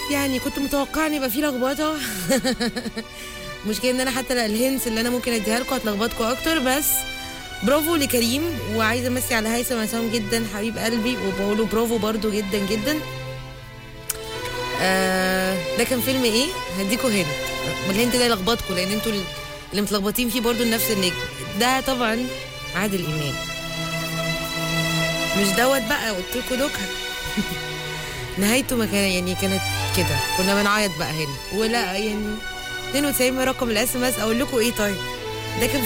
يعني كنت متوقعه ان يبقى فيه لخبطه مشكلة ان انا حتى الهنس اللي انا ممكن اديها لكم هتلخبطكم اكتر بس برافو لكريم وعايزه امسي على هيثم عصام جدا حبيب قلبي وبقوله برافو برضو جدا جدا آه ده كان فيلم ايه هديكوا هنت الهنت ده يلخبطكم لان انتوا اللي متلخبطين فيه برضو نفس النجم ده طبعا عادل امام مش دوت بقى قلت لكم دوكها نهايته ما كان يعني كانت كده كنا بنعيط بقى هنا ولا يعني 92 رقم الاس ام اس اقول لكم ايه طيب ده كان